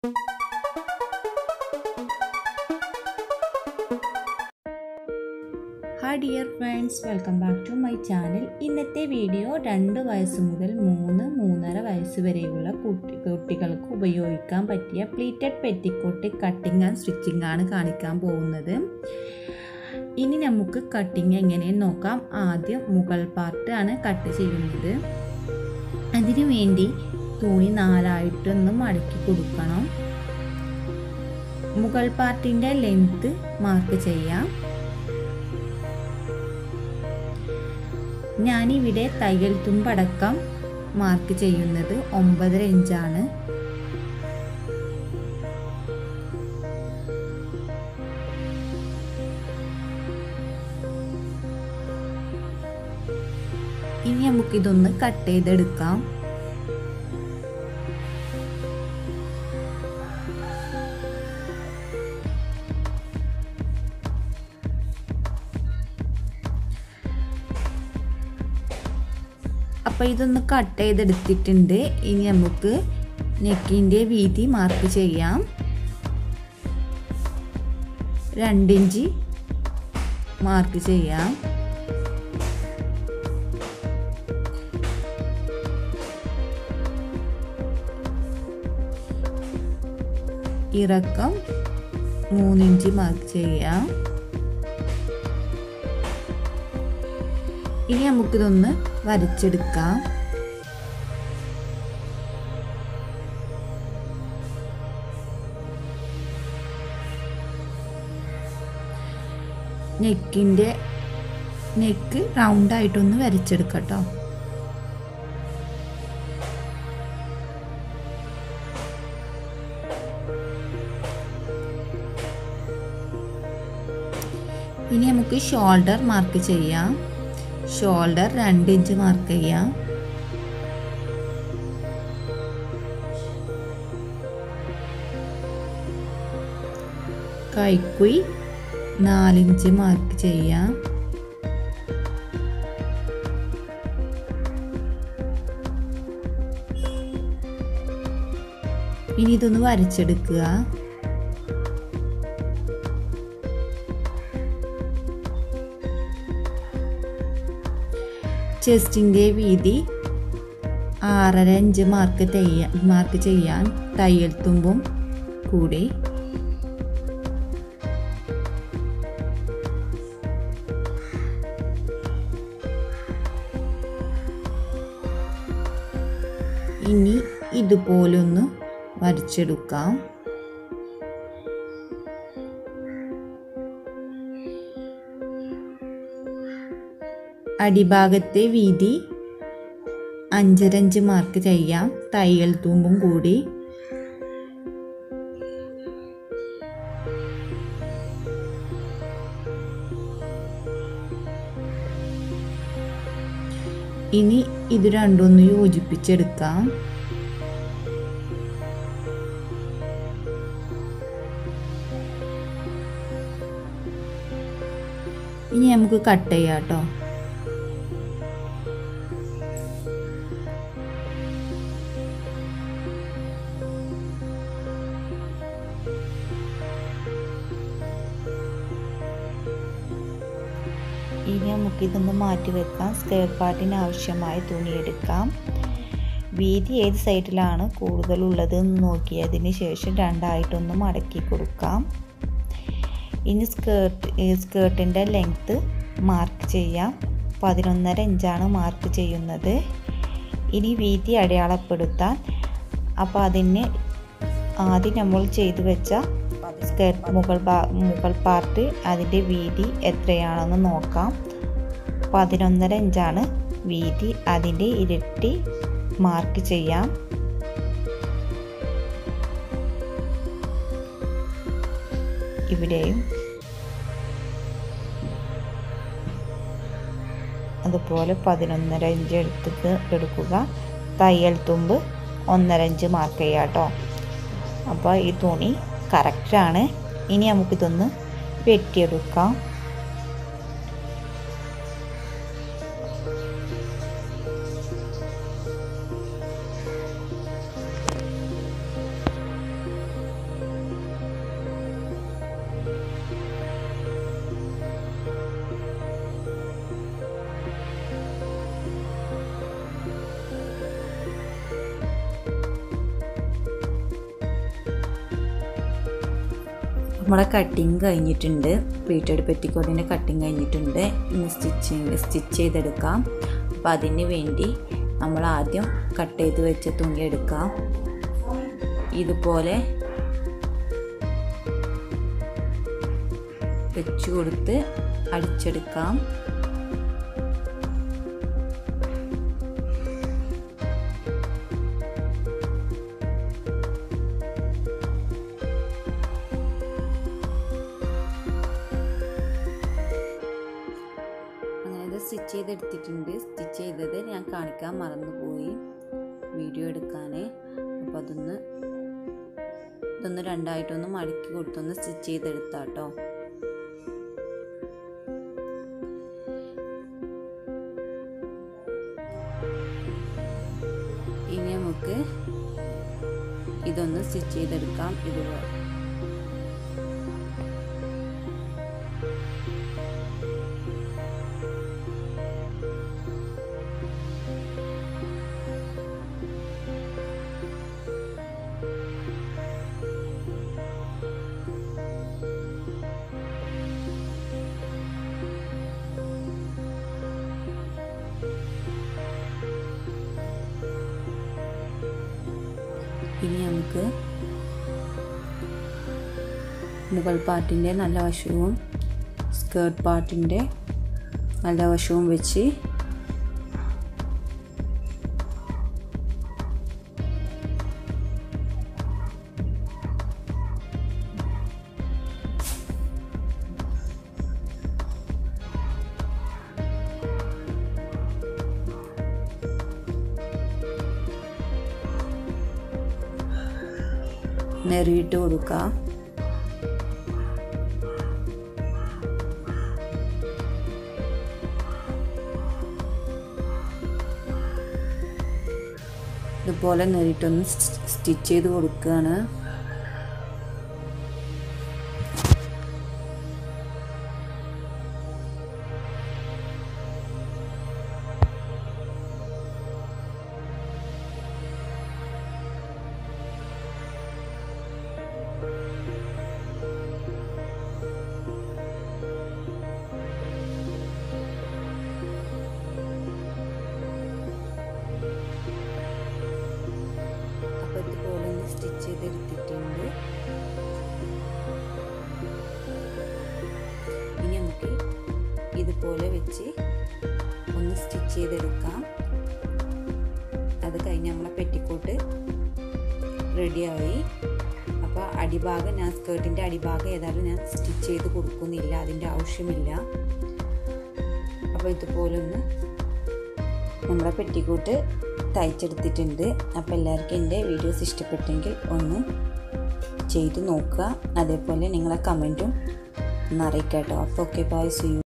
hi dear friends welcome back to my channel ഇന്നത്തെ video രണ്ട് വയസ്സ് മുതൽ മൂന്ന് മൂന്നര വയസ്സ് വരെയുള്ള കുട്ടി കുട്ടികൾക്ക് ഉപയോഗിക്കാൻ പറ്റിയ pleated petticoat cutting and stitching ആണ് കാണിക്കാൻ പോകുന്നത് ഇനി നമുക്ക് കട്ടിങ് എങ്ങനെ നോക്കാം ആദ്യം മുകൾ പാർട്ട് ആണ് കട്ട് ചെയ്യുന്നത് അതിനു വേണ്ടി തുണി നാലായിട്ടൊന്ന് മടക്കി കൊടുക്കണം മുകൾ പാർട്ടിൻ്റെ ലെങ്ത്ത് മാർക്ക് ചെയ്യാം ഞാനിവിടെ തയ്യൽ തുമ്പടക്കം മാർക്ക് ചെയ്യുന്നത് ഒമ്പതര ഇഞ്ചാണ് ഇനി നമുക്കിതൊന്ന് കട്ട് ചെയ്തെടുക്കാം അപ്പോൾ ഇതൊന്ന് കട്ട് ചെയ്തെടുത്തിട്ടുണ്ട് ഇനി നമുക്ക് നെക്കിൻ്റെ വീതി മാർക്ക് ചെയ്യാം രണ്ടിഞ്ച് മാർക്ക് ചെയ്യാം ഇറക്കം മൂന്നിഞ്ച് മാർക്ക് ചെയ്യാം ഇനി നമുക്കിതൊന്ന് വരച്ചെടുക്കാം നെക്കിൻ്റെ നെക്ക് റൗണ്ടായിട്ടൊന്ന് വരച്ചെടുക്കട്ടോ ഇനി നമുക്ക് ഷോൾഡർ മാർക്ക് ചെയ്യാം ഷോൾഡർ രണ്ട് ഇഞ്ച് മാർക്ക് ചെയ്യാം കൈക്കുയി നാലിഞ്ച് മാർക്ക് ചെയ്യാം ഇനി ഇതൊന്ന് വരച്ചെടുക്കുക ചെസ്റ്റിൻ്റെ വീതി ആറര ഇഞ്ച് മാർക്ക് തെയ്യ മാർക്ക് ചെയ്യാൻ തയ്യൽ തുമ്പും കൂടി ഇനി ഇതുപോലൊന്ന് വരച്ചെടുക്കാം അടിഭാഗത്തെ വീതി അഞ്ചരഞ്ച് മാർക്ക് ചെയ്യാം തയ്യൽ തൂമ്പും കൂടി ഇനി ഇത് രണ്ടൊന്ന് യോജിപ്പിച്ചെടുക്കാം ഇനി നമുക്ക് കട്ട് ചെയ്യാം കേട്ടോ ഇനി നമുക്കിതൊന്ന് മാറ്റി വെക്കാം സ്കേർട്ട് പാർട്ടിന് ആവശ്യമായ തുണി എടുക്കാം വീതി ഏത് സൈഡിലാണ് കൂടുതലുള്ളത് എന്ന് നോക്കിയതിന് ശേഷം രണ്ടായിട്ടൊന്ന് മടക്കി കൊടുക്കാം ഇനി സ്കേർട്ട് സ്കേർട്ടിൻ്റെ ലെങ്ത്ത് മാർക്ക് ചെയ്യാം പതിനൊന്നര ഇഞ്ചാണ് മാർക്ക് ചെയ്യുന്നത് ഇനി വീതി അടയാളപ്പെടുത്താൻ അപ്പോൾ അതിന് ആദ്യം നമ്മൾ ചെയ്തു വെച്ച സ്കേർട്ട് മുകൾ മുകൾ പാർട്ട് അതിൻ്റെ വീതി എത്രയാണെന്ന് നോക്കാം പതിനൊന്നര ഇഞ്ചാണ് വീതി അതിൻ്റെ ഇരട്ടി മാർക്ക് ചെയ്യാം ഇവിടെയും അതുപോലെ പതിനൊന്നര ഇഞ്ച് എടുത്തിട്ട് എടുക്കുക തയ്യൽ തുമ്പ് ഒന്നര ഇഞ്ച് മാർക്ക് ചെയ്യാം കേട്ടോ അപ്പോൾ ഈ തുണി കറക്റ്റാണ് ഇനി നമുക്കിതൊന്ന് വെട്ടിയെടുക്കാം നമ്മളെ കട്ടിങ് കഴിഞ്ഞിട്ടുണ്ട് പ്ലീറ്റഡ് പെറ്റിക്കോട്ടിൻ്റെ കട്ടിങ് കഴിഞ്ഞിട്ടുണ്ട് ഇനി സ്റ്റിച്ചിങ് സ്റ്റിച്ച് ചെയ്തെടുക്കാം അപ്പോൾ അതിന് വേണ്ടി നമ്മൾ ആദ്യം കട്ട് ചെയ്ത് വെച്ച തുണി എടുക്കാം ഇതുപോലെ വെച്ച് കൊടുത്ത് അടിച്ചെടുക്കാം അങ്ങനെ ഇത് സ്റ്റിച്ച് ചെയ്തെടുത്തിട്ടുണ്ട് സ്റ്റിച്ച് ചെയ്തത് ഞാൻ കാണിക്കാൻ മറന്നുപോയി വീഡിയോ എടുക്കാൻ അപ്പോൾ അതൊന്ന് ഇതൊന്ന് രണ്ടായിട്ടൊന്ന് മടക്കി കൊടുത്തൊന്ന് സ്റ്റിച്ച് ചെയ്തെടുത്താട്ടോ ഇനി നമുക്ക് ഇതൊന്ന് സ്റ്റിച്ച് ചെയ്തെടുക്കാം ഇതുപോലെ ഇനി നമുക്ക് മുകൾ പാർട്ടിൻ്റെ നല്ല വശവും സ്കേർട്ട് പാർട്ടിൻ്റെ നല്ല വശവും വെച്ച് നെറിയിട്ട് കൊടുക്കുക ഇതുപോലെ നെറിയിട്ടൊന്ന് സ്റ്റിച്ച് ചെയ്ത് കൊടുക്കുകയാണ് അപ്പോൾ ഇതുപോലെ ഒന്ന് സ്റ്റിച്ച് ചെയ്തെടുത്തിട്ടുണ്ട് ഇനി നമുക്ക് ഇതുപോലെ വെച്ച് ഒന്ന് സ്റ്റിച്ച് ചെയ്തെടുക്കാം അത് കഴിഞ്ഞ് നമ്മളെ പെറ്റിക്കോട്ട് റെഡിയായി അപ്പോൾ അടിഭാഗം ഞാൻ സ്കേർട്ടിൻ്റെ അടിഭാഗം ഏതായാലും ഞാൻ സ്റ്റിച്ച് ചെയ്ത് കൊടുക്കുന്നില്ല അതിൻ്റെ ആവശ്യമില്ല അപ്പോൾ ഇതുപോലെ ഒന്ന് നമ്മുടെ പെറ്റിക്കോട്ട് തയ്ച്ചെടുത്തിട്ടുണ്ട് അപ്പോൾ എല്ലാവർക്കും എൻ്റെ വീഡിയോസ് ഇഷ്ടപ്പെട്ടെങ്കിൽ ഒന്ന് ചെയ്ത് നോക്കുക അതേപോലെ നിങ്ങളെ കമൻറ്റും ഒന്ന് അറിയിക്കാം കേട്ടോ അപ്പോൾ ഓക്കെ ബൈ സി യു